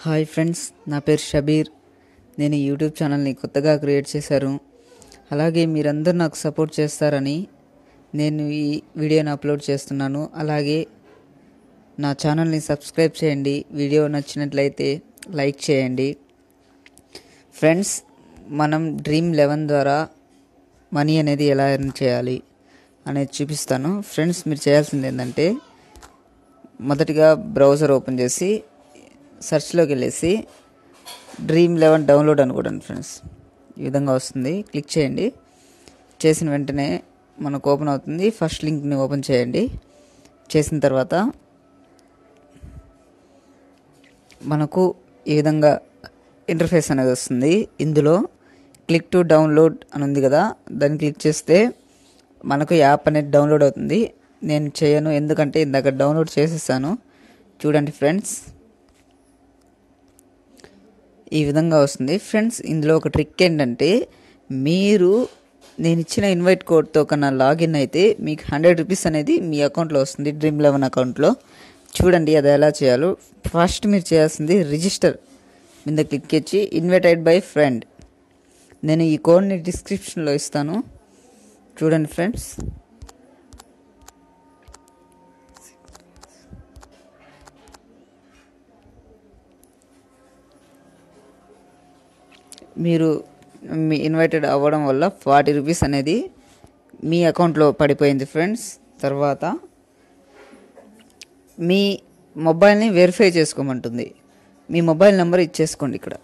hi friends నా పేరు షబీర్ నేను ఈ యూట్యూబ్ ఛానల్ని కొత్తగా క్రియేట్ చేశాను అలాగే మీరందరూ నాకు సపోర్ట్ చేస్తారని నేను ఈ వీడియోని అప్లోడ్ చేస్తున్నాను అలాగే నా ఛానల్ని సబ్స్క్రైబ్ చేయండి వీడియో నచ్చినట్లయితే లైక్ చేయండి ఫ్రెండ్స్ మనం డ్రీమ్ లెవెన్ ద్వారా మనీ అనేది ఎలా ఎర్న్ చేయాలి అనేది చూపిస్తాను ఫ్రెండ్స్ మీరు చేయాల్సింది ఏంటంటే మొదటిగా బ్రౌజర్ ఓపెన్ చేసి సెర్చ్లోకి వెళ్ళేసి డ్రీమ్ లెవెన్ డౌన్లోడ్ అనుకోండి ఫ్రెండ్స్ ఈ విధంగా వస్తుంది క్లిక్ చేయండి చేసిన వెంటనే మనకు ఓపెన్ అవుతుంది ఫస్ట్ లింక్ని ఓపెన్ చేయండి చేసిన తర్వాత మనకు ఈ విధంగా ఇంటర్ఫేస్ అనేది వస్తుంది ఇందులో క్లిక్ టు డౌన్లోడ్ అని ఉంది కదా దాన్ని క్లిక్ చేస్తే మనకు యాప్ అనేది డౌన్లోడ్ అవుతుంది నేను చేయను ఎందుకంటే ఇందాక డౌన్లోడ్ చేసేసాను చూడండి ఫ్రెండ్స్ ఈ విధంగా వస్తుంది ఫ్రెండ్స్ ఇందులో ఒక ట్రిక్ ఏంటంటే మీరు నేను ఇచ్చిన ఇన్వైట్ కోడ్తో కన్నా లాగిన్ అయితే మీకు హండ్రెడ్ రూపీస్ అనేది మీ అకౌంట్లో వస్తుంది డ్రీమ్ లెవెన్ అకౌంట్లో చూడండి అది ఎలా చేయాలో ఫస్ట్ మీరు చేయాల్సింది రిజిస్టర్ మీద క్లిక్ చేసి ఇన్వైటెడ్ బై ఫ్రెండ్ నేను ఈ కోడ్ని డిస్క్రిప్షన్లో ఇస్తాను చూడండి ఫ్రెండ్స్ మీరు మీ ఇన్వైటెడ్ అవ్వడం వల్ల ఫార్టీ రూపీస్ అనేది మీ అకౌంట్లో పడిపోయింది ఫ్రెండ్స్ తర్వాత మీ మొబైల్ని వెరిఫై చేసుకోమంటుంది మీ మొబైల్ నెంబర్ ఇచ్చేసుకోండి ఇక్కడ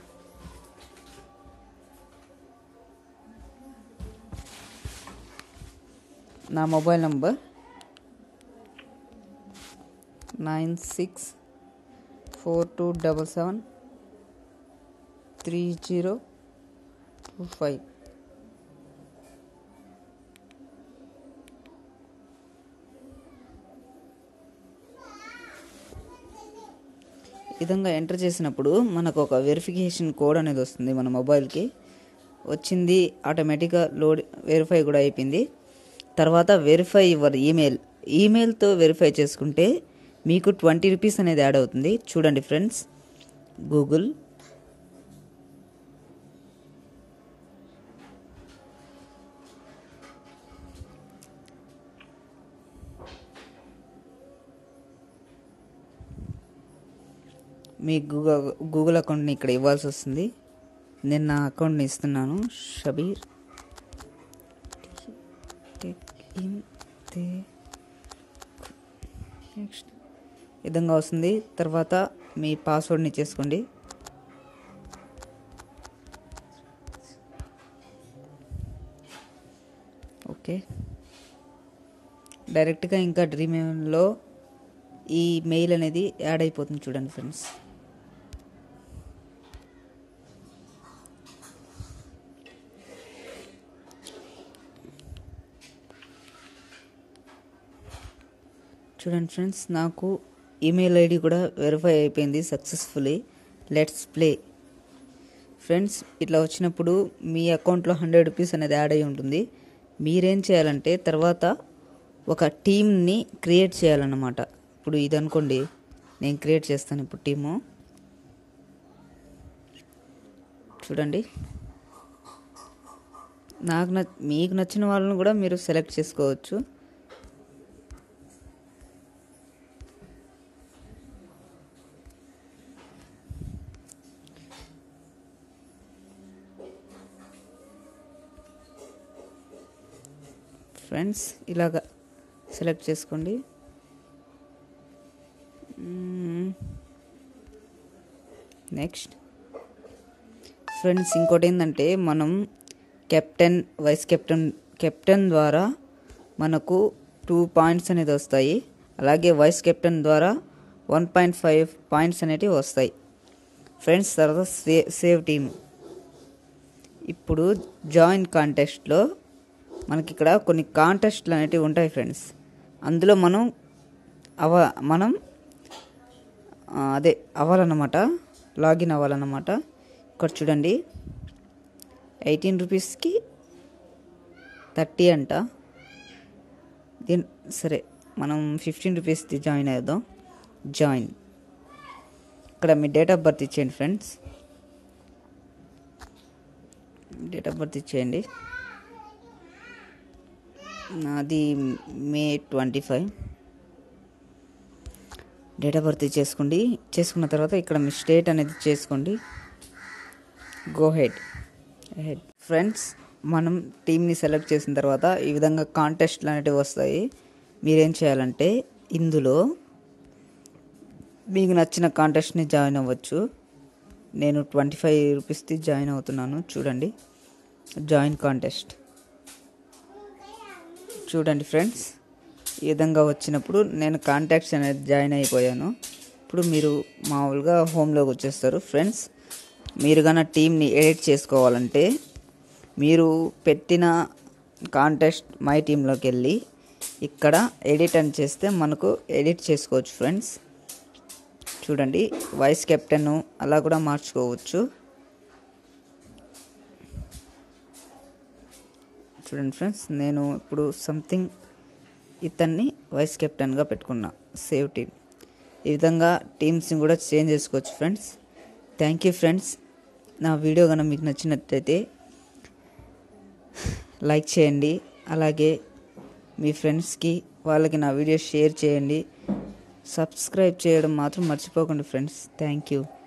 నా mobile number nine six four two double seven three zero two five ఈ విధంగా ఎంటర్ చేసినప్పుడు మనకు ఒక వెరిఫికేషన్ కోడ్ అనేది వస్తుంది మన మొబైల్కి వచ్చింది ఆటోమేటిక్గా లోడ్ వెరిఫై కూడా అయిపోయింది తర్వాత వెరిఫై యువర్ ఈమెయిల్ ఈమెయిల్తో వెరిఫై చేసుకుంటే మీకు ట్వంటీ రూపీస్ అనేది యాడ్ అవుతుంది చూడండి ఫ్రెండ్స్ గూగుల్ మీ గూగుల్ గూగుల్ అకౌంట్ని ఇక్కడ ఇవ్వాల్సి వస్తుంది నేను నా అకౌంట్ని ఇస్తున్నాను షబీర్ ఇన్ తే నెక్స్ట్ విధంగా వస్తుంది తర్వాత మీ పాస్వర్డ్ని చేసుకోండి ఓకే డైరెక్ట్గా ఇంకా డ్రీమ్ లో ఈ మెయిల్ అనేది యాడ్ అయిపోతుంది చూడండి ఫ్రెండ్స్ చూడండి ఫ్రెండ్స్ నాకు ఈమెయిల్ ఐడి కూడా వెరిఫై అయిపోయింది సక్సెస్ఫుల్లీ లెట్స్ ప్లే ఫ్రెండ్స్ ఇట్లా వచ్చినప్పుడు మీ అకౌంట్లో హండ్రెడ్ రూపీస్ అనేది యాడ్ అయి ఉంటుంది మీరేం చేయాలంటే తర్వాత ఒక టీమ్ని క్రియేట్ చేయాలన్నమాట ఇప్పుడు ఇది అనుకోండి నేను క్రియేట్ చేస్తాను ఇప్పుడు టీము చూడండి నాకు న మీకు నచ్చిన వాళ్ళని కూడా మీరు సెలెక్ట్ చేసుకోవచ్చు ఫ్రెండ్స్ ఇలాగ సెలెక్ట్ చేసుకోండి నెక్స్ట్ ఫ్రెండ్స్ ఇంకోటి ఏంటంటే మనం కెప్టెన్ వైస్ కెప్టెన్ కెప్టెన్ ద్వారా మనకు టూ పాయింట్స్ అనేది వస్తాయి అలాగే వైస్ కెప్టెన్ ద్వారా వన్ పాయింట్ ఫైవ్ పాయింట్స్ అనేటివి వస్తాయి ఫ్రెండ్స్ తర్వాత సే సేవ్ టీమ్ ఇప్పుడు జాయిన్ కాంటెస్ట్లో మనకి ఇక్కడ కొన్ని కాంటెస్ట్లు అనేటివి ఉంటాయి ఫ్రెండ్స్ అందులో మనం అవ మనం అదే అవ్వాలన్నమాట లాగిన్ అవ్వాలన్నమాట ఇక్కడ చూడండి ఎయిటీన్ రూపీస్కి థర్టీ అంట దీని సరే మనం ఫిఫ్టీన్ రూపీస్ది జాయిన్ అవుదాం జాయిన్ ఇక్కడ మీ డేట్ ఆఫ్ బర్త్ ఇచ్చేయండి ఫ్రెండ్స్ డేట్ ఆఫ్ బర్త్ ఇచ్చేయండి నాది May twenty five date of birth చేసుకోండి చేసుకున్న తర్వాత ఇక్కడ మీ స్టేట్ అనేది చేసుకోండి గో హెడ్ హెడ్ ఫ్రెండ్స్ మనం టీంని సెలెక్ట్ చేసిన తర్వాత ఈ విధంగా కాంటెస్ట్లు అనేటివి వస్తాయి మీరేం చేయాలంటే ఇందులో మీకు నచ్చిన కాంటెస్ట్ని జాయిన్ అవ్వచ్చు నేను ట్వంటీ ఫైవ్ రూపీస్ది జాయిన్ అవుతున్నాను చూడండి జాయిన్ కాంటెస్ట్ చూడండి ఫ్రెండ్స్ ఈ విధంగా వచ్చినప్పుడు నేను కాంటాక్ట్స్ అనేది జాయిన్ అయిపోయాను ఇప్పుడు మీరు మామూలుగా హోమ్లోకి వచ్చేస్తారు ఫ్రెండ్స్ మీరు కన్నా టీంని ఎడిట్ చేసుకోవాలంటే మీరు పెట్టిన కాంటెస్ట్ మై టీంలోకి వెళ్ళి ఇక్కడ ఎడిట్ అని చేస్తే మనకు ఎడిట్ చేసుకోవచ్చు ఫ్రెండ్స్ చూడండి వైస్ కెప్టెన్ అలా కూడా మార్చుకోవచ్చు చూడండి ఫ్రెండ్స్ నేను ఇప్పుడు సంథింగ్ ఇతన్ని వైస్ కెప్టెన్గా పెట్టుకున్నా సేవ్ టీమ్ ఈ విధంగా టీమ్స్ని కూడా చేంజ్ చేసుకోవచ్చు ఫ్రెండ్స్ థ్యాంక్ యూ ఫ్రెండ్స్ నా వీడియో కనుక మీకు నచ్చినట్లయితే లైక్ చేయండి అలాగే మీ ఫ్రెండ్స్కి వాళ్ళకి నా వీడియో షేర్ చేయండి సబ్స్క్రైబ్ చేయడం మాత్రం మర్చిపోకండి ఫ్రెండ్స్ థ్యాంక్ యూ